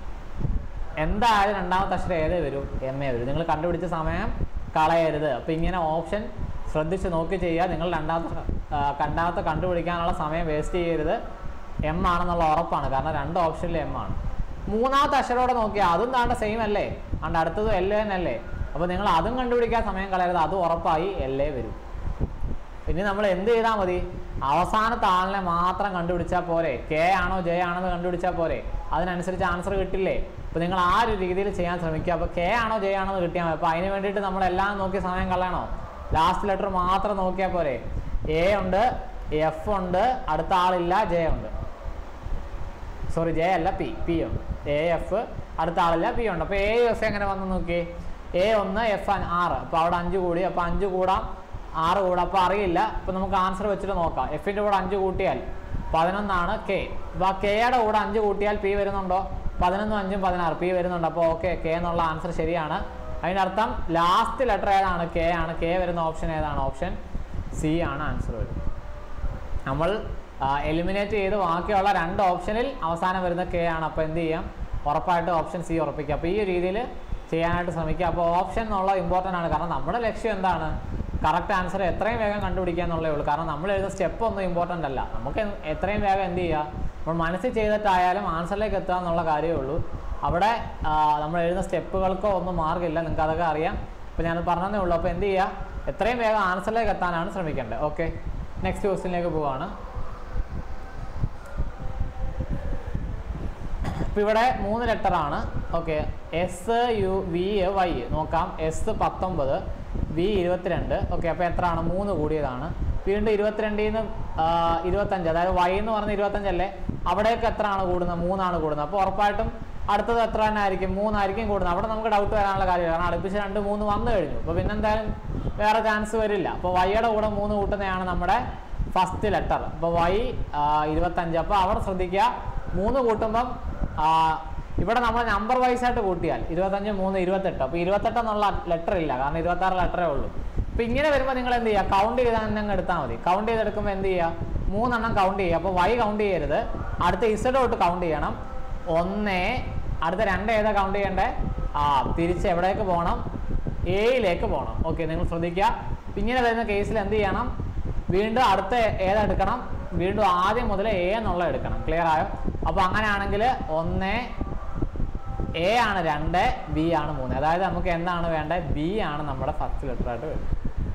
എന്തായാലും രണ്ടാമത്തെ അക്ഷരം ഏതേ വരും എം എ വരും നിങ്ങൾ കണ്ടുപിടിച്ച സമയം കളയരുത് അപ്പോൾ ഇങ്ങനെ ഓപ്ഷൻ ശ്രദ്ധിച്ച് നോക്കി ചെയ്യുക നിങ്ങൾ രണ്ടാമത്തെ ആ, രണ്ടാമത്തെ കണ്ടുപിടിക്കാനുള്ള സമയം വേസ്റ്റ് ചെയ്യരുത് എം ആണെന്നുള്ള ഉറപ്പാണ് കാരണം രണ്ട് ഓപ്ഷനിൽ എം ആണ് മൂന്നാമത്തെ അക്ഷരോടെ നോക്കിയാൽ അതും താണ്ട സെയിം അല്ലേ അതുകൊണ്ട് അടുത്തതും എൽ തന്നെ അല്ലേ അപ്പോൾ നിങ്ങൾ അതും കണ്ടുപിടിക്കാൻ സമയം കളയരുത് അതും ഉറപ്പായി എൽ എ വരും ഇനി നമ്മൾ എന്ത് ചെയ്താൽ മതി അവസാനത്തെ ആളിനെ മാത്രം കണ്ടുപിടിച്ചാൽ പോരെ കെ ആണോ ജെ ആണോ എന്ന് കണ്ടുപിടിച്ചാൽ പോരെ അതിനനുസരിച്ച് ആൻസർ കിട്ടില്ലേ അപ്പോൾ നിങ്ങൾ ആ ഒരു രീതിയിൽ ചെയ്യാൻ ശ്രമിക്കുക അപ്പോൾ കെ ആണോ ജെ ആണോ എന്ന് കിട്ടിയാൽ മതി അപ്പോൾ അതിന് വേണ്ടിയിട്ട് നമ്മളെല്ലാം നോക്കി സമയം കളയണോ ലാസ്റ്റ് ലെറ്റർ മാത്രം നോക്കിയാൽ പോരെ എ ഉണ്ട് എഫ് ഉണ്ട് അടുത്ത ആളില്ല ജെ ഉണ്ട് സോറി ജെ അല്ല പി പി ഉണ്ട് എ എഫ് അടുത്ത ആളില്ല പി ഉണ്ട് അപ്പോൾ എ എഫ് എങ്ങനെ വന്ന് നോക്കി എ ഒന്ന് എഫ് ആറ് അപ്പോൾ അവിടെ അഞ്ച് കൂടി അപ്പോൾ അഞ്ച് കൂടാം ആറ് കൂടാം അപ്പോൾ അറിയില്ല അപ്പോൾ നമുക്ക് ആൻസർ വെച്ചിട്ട് നോക്കാം എഫിൻ്റെ കൂടെ അഞ്ച് കൂട്ടിയാൽ പതിനൊന്നാണ് കെ അപ്പോൾ ആ കെയുടെ കൂടെ അഞ്ച് കൂട്ടിയാൽ പി വരുന്നുണ്ടോ പതിനൊന്നും അഞ്ചും പതിനാറ് പി വരുന്നുണ്ട് അപ്പോൾ ഓക്കെ കെ എന്നുള്ള ആൻസർ ശരിയാണ് അതിനർത്ഥം ലാസ്റ്റ് ലെറ്റർ ഏതാണ് കെ ആണ് കെ വരുന്ന ഓപ്ഷൻ ഏതാണ് ഓപ്ഷൻ സി ആണ് ആൻസർ വരുന്നത് നമ്മൾ എലിമിനേറ്റ് ചെയ്ത് ബാക്കിയുള്ള രണ്ട് ഓപ്ഷനിൽ അവസാനം വരുന്ന കെ ആണ് അപ്പോൾ എന്ത് ചെയ്യാം ഉറപ്പായിട്ട് ഓപ്ഷൻ സി ഉറപ്പിക്കുക അപ്പോൾ ഈ ഒരു രീതിയിൽ ചെയ്യാനായിട്ട് ശ്രമിക്കുക അപ്പോൾ ഓപ്ഷൻ എന്നുള്ള ഇമ്പോർട്ടൻ്റ് ആണ് കാരണം നമ്മുടെ ലക്ഷ്യം എന്താണ് കറക്റ്റ് ആൻസർ എത്രയും വേഗം കണ്ടുപിടിക്കുക എന്നുള്ളേ ഉള്ളൂ കാരണം നമ്മൾ എഴുതുന്ന സ്റ്റെപ്പ് ഒന്നും ഇമ്പോർട്ടൻ്റ് അല്ല നമുക്ക് എ- എത്രയും വേഗം എന്ത് ചെയ്യുക നമ്മൾ മനസ്സിൽ ചെയ്തിട്ടായാലും ആൻസറിലേക്ക് എത്തുക എന്നുള്ള കാര്യമേ ഉള്ളൂ അവിടെ ആ, നമ്മൾ എഴുതുന്ന സ്റ്റെപ്പുകൾക്കോ ഒന്നും മാർഗ്ഗമില്ല നിങ്ങൾക്ക് അതൊക്കെ അറിയാം അപ്പോൾ ഞാൻ പറഞ്ഞതേ ഉള്ളൂ അപ്പോൾ എന്ത് ചെയ്യുക എത്രയും വേഗം ആൻസറിലേക്ക് എത്താനാണ് ശ്രമിക്കേണ്ടത് ഓക്കെ നെക്സ്റ്റ് ക്വസ്റ്റ്യനിലേക്ക് പോവാണ് ഇപ്പം ഇവിടെ മൂന്ന് ലെറ്റർ ആണ് okay S U V Y നോക്കാം എസ് പത്തൊമ്പത് വി ഇരുപത്തിരണ്ട് ഓക്കെ അപ്പോൾ എത്രയാണ് മൂന്ന് കൂടിയതാണ് വീണ്ടും ഇരുപത്തിരണ്ടിൽ നിന്ന് ഇരുപത്തഞ്ച് അതായത് വൈ എന്ന് പറഞ്ഞ ഇരുപത്തഞ്ചല്ലേ അവിടേക്ക് എത്രയാണ് കൂടുന്നത് മൂന്നാണ് കൂടുന്നത് അപ്പോൾ ഉറപ്പായിട്ടും അടുത്തത് എത്ര തന്നെ ആയിരിക്കും മൂന്നായിരിക്കും കൂടുന്നത് അവിടെ നമുക്ക് ഡൗട്ട് വരാനുള്ള കാര്യമില്ല കാരണം അടുപ്പിച്ച് രണ്ട് മൂന്ന് വന്നു കഴിഞ്ഞു അപ്പോൾ പിന്നെ എന്തായാലും വേറെ ചാൻസ് വരില്ല അപ്പോൾ വൈയുടെ കൂടെ മൂന്ന് കൂട്ടുന്നതാണ് നമ്മുടെ ഫസ്റ്റ് ലെറ്റർ അപ്പോൾ വൈ ഇരുപത്തഞ്ച് അപ്പോൾ അവിടെ ശ്രദ്ധിക്കുക മൂന്ന് കൂട്ടുമ്പം ആ, ഇവിടെ നമ്മൾ നമ്പർ വൈസ് ആയിട്ട് കൂട്ടിയാൽ ഇരുപത്തഞ്ച് മൂന്ന് ഇരുപത്തെട്ട് അപ്പോൾ ഇരുപത്തെട്ട് എന്നുള്ള ലെറ്റർ ഇല്ല കാരണം ഇരുപത്താറ് ലെറ്ററേ ഉള്ളൂ അപ്പോൾ ഇങ്ങനെ വരുമ്പോൾ നിങ്ങൾ എന്ത് ചെയ്യുക കൗണ്ട് ചെയ്താൽ തന്നെ അങ്ങ് എടുത്താൽ മതി കൗണ്ട് ചെയ്തെടുക്കുമ്പോൾ എന്ത് ചെയ്യുക മൂന്നെണ്ണം കൗണ്ട് ചെയ്യുക അപ്പോൾ വൈ കൗണ്ട് ചെയ്യരുത് അടുത്ത ഇസഡ് തൊട്ട് കൗണ്ട് ചെയ്യണം ഒന്ന് അടുത്ത രണ്ട് ഏതാ കൗണ്ട് ചെയ്യണ്ടേ ആ തിരിച്ച് എവിടേക്ക് പോകണം എയിലേക്ക് പോകണം ഓക്കെ നിങ്ങൾ ശ്രദ്ധിക്കുക ഇപ്പൊ ഇങ്ങനെ വരുന്ന കേസിൽ എന്ത് ചെയ്യണം വീണ്ടും അടുത്ത ഏതാ എടുക്കണം വീണ്ടും ആദ്യം മുതൽ എ എന്നുള്ള എടുക്കണം ക്ലിയർ ആയോ അപ്പോൾ അങ്ങനെയാണെങ്കിൽ ഒന്ന് എ ആണ് രണ്ട് ബി ആണ് മൂന്ന് അതായത് നമുക്ക് എന്താണ് വേണ്ടത് ബി ആണ് നമ്മുടെ ഫസ്റ്റ് ലെറ്റർ ആയിട്ട് വരുന്നത്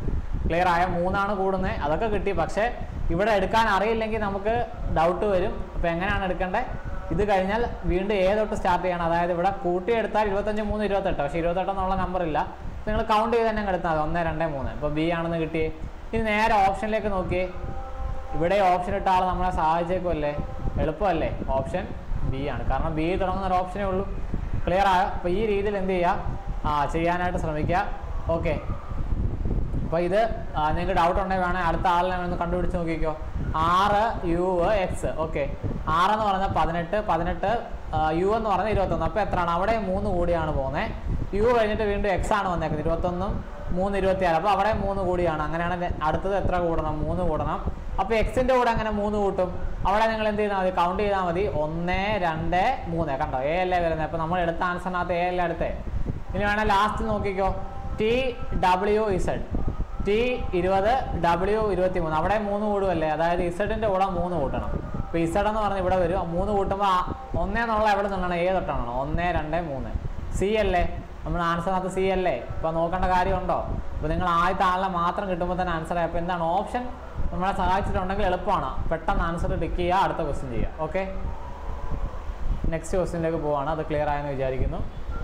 ക്ലിയർ ആയ മൂന്നാണ് കൂടുന്നത് അതൊക്കെ കിട്ടി പക്ഷേ ഇവിടെ എടുക്കാൻ അറിയില്ലെങ്കിൽ നമുക്ക് ഡൗട്ട് വരും അപ്പോൾ എങ്ങനെയാണ് എടുക്കേണ്ടത് ഇത് കഴിഞ്ഞാൽ വീണ്ടും ഏ തൊട്ട് സ്റ്റാർട്ട് ചെയ്യണം അതായത് ഇവിടെ കൂട്ടിയെടുത്താൽ ഇരുപത്തഞ്ച് മൂന്ന് ഇരുപത്തെട്ട് പക്ഷേ ഇരുപത്തെട്ട് എന്നുള്ള നമ്പർ ഇല്ല നിങ്ങൾ കൗണ്ട് ചെയ്ത് തന്നെ അങ്ങ് എടുത്താൽ മതി ഒന്ന് രണ്ട് മൂന്ന് ഇപ്പോൾ ബി ആണെന്ന് കിട്ടിയേ ഇനി നേരെ ഓപ്ഷനിലേക്ക് നോക്കിയേ ഇവിടെ ഓപ്ഷൻ ഇട്ട ആൾ നമ്മളെ സഹായിച്ചേക്കുമല്ലേ എളുപ്പമല്ലേ ഓപ്ഷൻ ബി ആണ് കാരണം ബി തുടങ്ങുന്ന ഒരു ഓപ്ഷനേ ഉള്ളൂ ക്ലിയർ ആയോ അപ്പോൾ ഈ രീതിയിൽ എന്ത് ചെയ്യുക ആ ചെയ്യാനായിട്ട് ശ്രമിക്കുക ഓക്കെ അപ്പോൾ ഇത് നിങ്ങൾക്ക് ഡൗട്ട് ഉണ്ടെങ്കിൽ വേണേൽ അടുത്ത ആളിനെ ഒന്ന് കണ്ടുപിടിച്ച് നോക്കിക്കോ ആറ് യു എക്സ് ഓക്കെ ആറെന്ന് പറഞ്ഞാൽ പതിനെട്ട് പതിനെട്ട് യു എന്ന് പറഞ്ഞാൽ ഇരുപത്തൊന്ന് അപ്പോൾ എത്രയാണ് അവിടെ മൂന്ന് കൂടിയാണ് പോകുന്നത് യു കഴിഞ്ഞിട്ട് വീണ്ടും എക്സ് ആണ് വന്നേക്കുന്നത് ഇരുപത്തൊന്നും മൂന്ന് ഇരുപത്തിയാറ് അപ്പോൾ അവിടെ മൂന്ന് കൂടിയാണ് അങ്ങനെയാണ് നെ- അടുത്തത് എത്ര കൂടണം മൂന്ന് കൂടണം അപ്പോൾ എക്സിൻ്റെ കൂടെ അങ്ങനെ മൂന്ന് കൂട്ടും അവിടെ നിങ്ങൾ എന്ത് ചെയ്താൽ മതി കൗണ്ട് ചെയ്താൽ മതി ഒന്ന് രണ്ട് മൂന്ന് കണ്ടോ എ അല്ലേ വരുന്നത് അപ്പോൾ നമ്മൾ എടുത്ത ആൻസറിനകത്ത് എ അല്ലേ അടുത്തേ ഇനി വേണേൽ ലാസ്റ്റ് നോക്കിക്കോ ടി ഡബ്ല്യു ഇസഡ് ടി ഇരുപത് ഡബ്ല്യു ഇരുപത്തി മൂന്ന് അവിടെ മൂന്ന് കൂടുമല്ലേ അതായത് ഇസഡിൻ്റെ കൂടെ മൂന്ന് കൂട്ടണം ഇപ്പോൾ ഇസഡ് എന്ന് പറഞ്ഞ് ഇവിടെ വരും ആ മൂന്ന് കൂട്ടുമ്പോൾ ആ ഒന്നേന്നുള്ള എവിടെ നിന്നാണ് ഏ തൊട്ടാണോ ഒന്ന് രണ്ട് മൂന്ന് സി അല്ലേ നമ്മൾ ആൻസറിനകത്ത് സി അല്ലേ ഇപ്പോൾ നോക്കേണ്ട കാര്യമുണ്ടോ ഇപ്പോൾ നിങ്ങൾ ആദ്യത്തെ ആളിനെ മാത്രം കിട്ടുമ്പോൾ തന്നെ ആൻസർ ആയി അപ്പോൾ എന്താണ് ഓപ്ഷൻ നമ്മളെ സഹായിച്ചിട്ടുണ്ടെങ്കിൽ എളുപ്പമാണ് പെട്ടെന്ന് ആൻസർ ടിക്ക് ചെയ്യുക അടുത്ത ക്വസ്റ്റ്യൻ ചെയ്യുക ഓക്കെ നെക്സ്റ്റ് ക്വസ്റ്റ്യനിലേക്ക് പോവാണ് അത് ക്ലിയർ ആയെന്ന് വിചാരിക്കുന്നു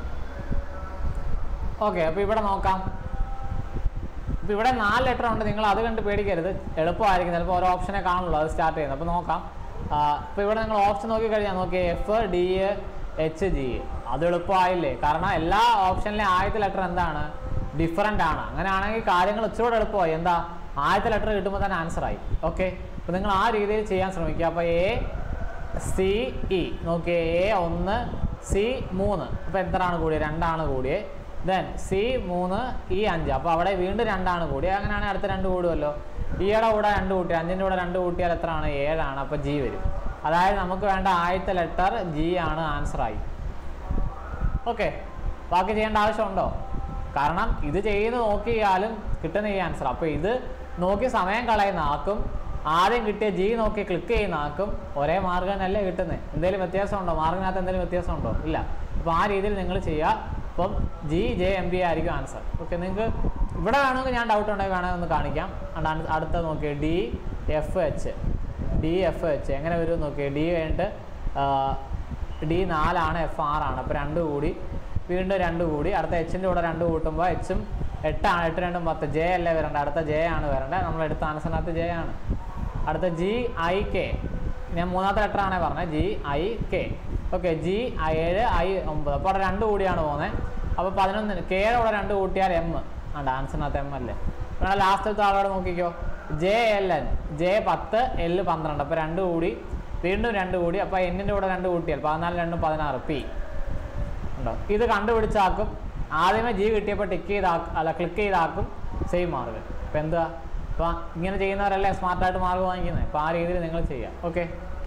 ഓക്കെ അപ്പോൾ ഇവിടെ നോക്കാം ഇപ്പോൾ ഇവിടെ നാല് ലെറ്റർ ഉണ്ട് നിങ്ങൾ അത് കണ്ട് പേടിക്കരുത് എളുപ്പമായിരിക്കും ചിലപ്പോൾ ഓരോ ഓപ്ഷനെ കാണുള്ളൂ അത് സ്റ്റാർട്ട് ചെയ്യുന്നത് അപ്പോൾ നോക്കാം ഇപ്പോൾ ഇവിടെ നിങ്ങൾ ഓപ്ഷൻ നോക്കി കഴിഞ്ഞാൽ നോക്കി എഫ് ഡി എച്ച് ജി അത് എളുപ്പമായില്ലേ കാരണം എല്ലാ ഓപ്ഷനിലെ ആദ്യത്തെ ലെറ്റർ എന്താണ് ഡിഫറൻ്റ് ആണ് അങ്ങനെയാണെങ്കിൽ കാര്യങ്ങൾ ഇച്ചിരൂടെ എളുപ്പമായി എന്താ ആദ്യത്തെ ലെറ്റർ കിട്ടുമ്പോൾ തന്നെ ആൻസർ ആയി ഓക്കെ അപ്പോൾ നിങ്ങൾ ആ രീതിയിൽ ചെയ്യാൻ ശ്രമിക്കുക അപ്പോൾ എ സി ഇ നോക്കിയേ എ ഒന്ന് സി മൂന്ന് അപ്പോൾ എത്രയാണ് കൂടിയത് രണ്ടാണ് കൂടിയത് ദെൻ സി മൂന്ന് ഇ അഞ്ച് അപ്പോൾ അവിടെ വീണ്ടും രണ്ടാണ് കൂടിയത് അങ്ങനെയാണെങ്കിൽ അടുത്ത രണ്ട് കൂടുമല്ലോ ഇയുടെ കൂടെ രണ്ട് കൂട്ടി അഞ്ചിൻ്റെ കൂടെ രണ്ട് കൂട്ടിയാൽ എത്രയാണ് ഏഴാണ് അപ്പോൾ ജി വരും അതായത് നമുക്ക് വേണ്ട ആദ്യത്തെ ലെറ്റർ ജി ആണ് ആൻസർ ആയി ഓക്കെ ബാക്കി ചെയ്യേണ്ട ആവശ്യമുണ്ടോ കാരണം ഇത് ചെയ്യുന്ന നോക്കിയാലും കിട്ടുന്ന ഈ ആൻസർ അപ്പോൾ ഇത് നോക്കി സമയം കളയുന്ന ആക്കും ആദ്യം കിട്ടിയ ജി നോക്കി ക്ലിക്ക് ചെയ്യുന്ന ആക്കും ഒരേ മാർഗ്ഗം തന്നെയല്ലേ കിട്ടുന്നത് എന്തെങ്കിലും വ്യത്യാസമുണ്ടോ മാർഗിനകത്ത് എന്തെങ്കിലും വ്യത്യാസമുണ്ടോ ഇല്ല അപ്പോൾ ആ രീതിയിൽ നിങ്ങൾ ചെയ്യുക അപ്പം ജി ജെ എം ബി ആയിരിക്കും ആൻസർ ഓക്കെ നിങ്ങൾക്ക് ഇവിടെ വേണമെങ്കിൽ ഞാൻ ഡൗട്ട് ഉണ്ടെങ്കിൽ വേണമെങ്കിൽ ഒന്ന് കാണിക്കാം അണ്ട് അടുത്ത നോക്കിയേ D F H D F H എങ്ങനെ വരും നോക്കിയേ ഡി കഴിഞ്ഞിട്ട് ഡി നാലാണ് എഫ് ആറാണ് അപ്പോൾ രണ്ട് കൂടി വീണ്ടും രണ്ട് കൂടി അടുത്ത എച്ചിൻ്റെ കൂടെ രണ്ട് കൂട്ടുമ്പോൾ എച്ചും എട്ടാണ് എട്ട് രണ്ടും പത്ത് ജെ അല്ലേ വരേണ്ടത് അടുത്ത ജെ ആണ് വരേണ്ടത് നമ്മൾ എടുത്ത ആൻസറിനകത്ത് ജെ ആണ് അടുത്ത ജി ഐ കെ ഞാൻ മൂന്നാമത്തെ ലെറ്റർ ആണേ പറഞ്ഞത് G I K okay G ഏഴ് ഐ ഒമ്പത് അപ്പോൾ അവിടെ രണ്ട് കൂടിയാണ് പോകുന്നത് അപ്പോൾ പതിനൊന്നിന് കെയുടെ കൂടെ രണ്ട് കൂട്ടിയാൽ എം ആണ് ആൻസറിനകത്ത് എം അല്ലേ പിന്നെ ലാസ്റ്റത്തെ ആളോട് നോക്കിക്കോ ജെ എൽ എൻ ജെ പത്ത് എൽ പന്ത്രണ്ട് അപ്പോൾ രണ്ട് കൂടി വീണ്ടും രണ്ട് കൂടി അപ്പോൾ എന്നിൻ്റെ കൂടെ രണ്ട് കൂട്ടിയാൽ പതിനാല് രണ്ടും പതിനാറ് പി ഉണ്ടോ ഇത് കണ്ടുപിടിച്ചാക്കും ആദ്യമേ ജി കിട്ടിയപ്പോൾ ടിക്ക് ചെയ്താക്കും അല്ല ക്ലിക്ക് ചെയ്താക്കും സെയിം മാർക്ക് ഇപ്പം എന്താ അപ്പോൾ ഇങ്ങനെ ചെയ്യുന്നവരല്ലേ സ്മാർട്ടായിട്ട് മാർക്ക് വാങ്ങിക്കുന്നത് അപ്പോൾ ആ രീതിയിൽ നിങ്ങൾ ചെയ്യാം ഓക്കെ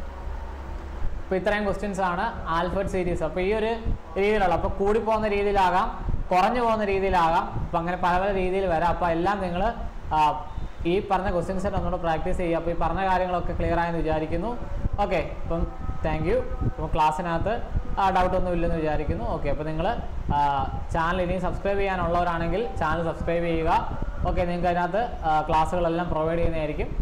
അപ്പോൾ ഇത്രയും ക്വസ്റ്റ്യൻസ് ആണ് ആൽഫബറ്റ് സീരീസ് അപ്പോൾ ഈ ഒരു രീതിയിലുള്ള അപ്പോൾ കൂടി പോകുന്ന രീതിയിലാകാം കുറഞ്ഞു പോകുന്ന രീതിയിലാകാം അപ്പോൾ അങ്ങനെ പല പല രീതിയിൽ വരാം അപ്പോൾ എല്ലാം നിങ്ങൾ ഈ പറഞ്ഞ ക്വസ്റ്റ്യൻസ് ഒന്നുകൂടെ പ്രാക്ടീസ് ചെയ്യുക അപ്പോൾ ഈ പറഞ്ഞ കാര്യങ്ങളൊക്കെ ക്ലിയർ ആയെന്ന് വിചാരിക്കുന്നു ഓക്കെ അപ്പം താങ്ക് യു അപ്പോൾ ക്ലാസ്സിനകത്ത് ഡൗട്ട് ഒന്നും ഇല്ലെന്ന് വിചാരിക്കുന്നു ഓക്കെ അപ്പോൾ നിങ്ങൾ ചാനൽ ഇനിയും സബ്സ്ക്രൈബ് ചെയ്യാനുള്ളവരാണെങ്കിൽ ചാനൽ സബ്സ്ക്രൈബ് ചെയ്യുക ഓക്കെ നിങ്ങൾക്ക് അതിനകത്ത് ക്ലാസ്സുകളെല്ലാം പ്രൊവൈഡ് ചെയ്യുന്നതായിരിക്കും